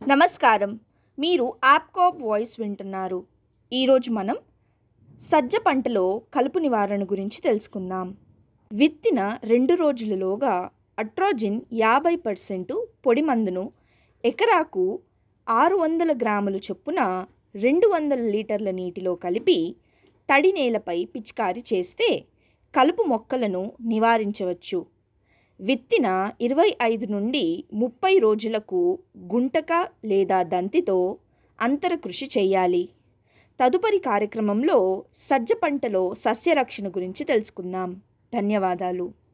నమస్కారం మీరు యాప్కాప్ వాయిస్ వింటున్నారు ఈరోజు మనం సజ్జ పంటలో కలుపు నివారణ గురించి తెలుసుకుందాం విత్తిన రెండు రోజులలోగా అట్రోజిన్ యాభై పర్సెంటు పొడి మందును ఎకరాకు ఆరు వందల గ్రాములు చొప్పున రెండు వందల లీటర్ల నీటిలో కలిపి తడి నేలపై పిచికారీ చేస్తే కలుపు మొక్కలను నివారించవచ్చు విత్తిన ఇరవై ఐదు నుండి ముప్పై రోజులకు గుంటక లేదా దంతితో అంతర కృషి చేయాలి తదుపరి కార్యక్రమంలో సజ్జ పంటలో సస్యరక్షణ గురించి తెలుసుకుందాం ధన్యవాదాలు